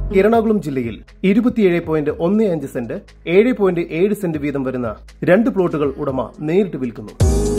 എറണാകുളം ജില്ലയിൽ ഇരുപത്തിയേഴ് പോയിന്റ് ഒന്ന് അഞ്ച് സെന്റ് ഏഴ് പോയിന്റ് ഏഴ് സെന്റ് വീതം വരുന്ന രണ്ട് പ്ലോട്ടുകൾ ഉടമ നേരിട്ട് വിൽക്കുന്നു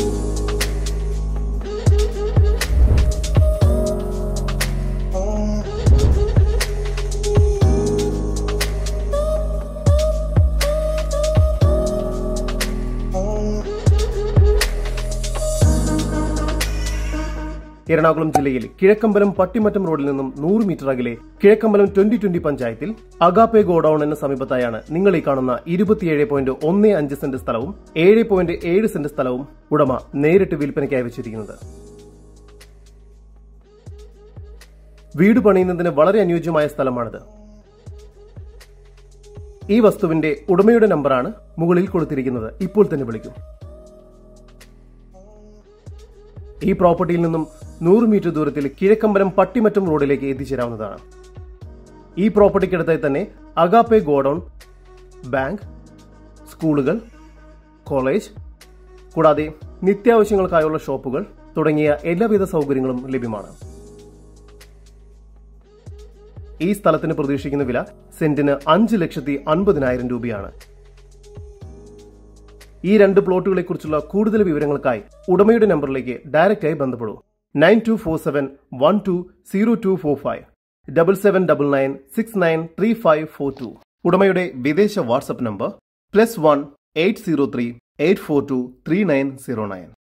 എറണാകുളം ജില്ലയിൽ കിഴക്കമ്പലം പട്ടിമറ്റം റോഡിൽ നിന്നും നൂറ് മീറ്റർ അകലെ കിഴക്കമ്പലം ട്വന്റി ട്വന്റി പഞ്ചായത്തിൽ അഗാപ്പെ ഗോഡൌണിന് സമീപത്തായാണ് നിങ്ങൾ ഈ കാണുന്ന ഇരുപത്തിയേഴ് പോയിന്റ് ഒന്ന് അഞ്ച് സെന്റ് സ്ഥലവും ഏഴ് പോയിന്റ് ഏഴ് സെന്റ് സ്ഥലവും ഉടമ നേരിട്ട് വിൽപ്പനയ്ക്കായി വെച്ചിരിക്കുന്നത് വീട് പണിയുന്നതിന് വളരെ അനുയോജ്യമായ സ്ഥലമാണിത് ഈ വസ്തുവിന്റെ ഉടമയുടെ നമ്പറാണ് മുകളിൽ കൊടുത്തിരിക്കുന്നത് ഇപ്പോൾ തന്നെ വിളിക്കും ഈ പ്രോപ്പർട്ടിയിൽ നിന്നും നൂറ് മീറ്റർ ദൂരത്തിൽ കിഴക്കമ്പലം പട്ടിമറ്റം റോഡിലേക്ക് എത്തിച്ചേരാവുന്നതാണ് ഈ പ്രോപ്പർട്ടിക്കടുത്തായി തന്നെ അഗാപ്പെ ഗോഡൌൺ ബാങ്ക് സ്കൂളുകൾ കോളേജ് കൂടാതെ നിത്യാവശ്യങ്ങൾക്കായുള്ള ഷോപ്പുകൾ തുടങ്ങിയ എല്ലാവിധ സൗകര്യങ്ങളും ലഭ്യമാണ് ഈ സ്ഥലത്തിന് പ്രതീക്ഷിക്കുന്ന വില സെന്റിന് അഞ്ച് ലക്ഷത്തി അൻപതിനായിരം രൂപയാണ് ഈ രണ്ട് പ്ലോട്ടുകളെ കുറിച്ചുള്ള കൂടുതൽ വിവരങ്ങൾക്കായി ഉടമയുടെ നമ്പറിലേക്ക് ഡയറക്റ്റായി ബന്ധപ്പെടൂ nine two four seven one two zero two four five double seven double nine six nine three five four two ഉടമയുടെ വിദേശ WhatsApp number plus one eight zero three eight four two three nine zero nine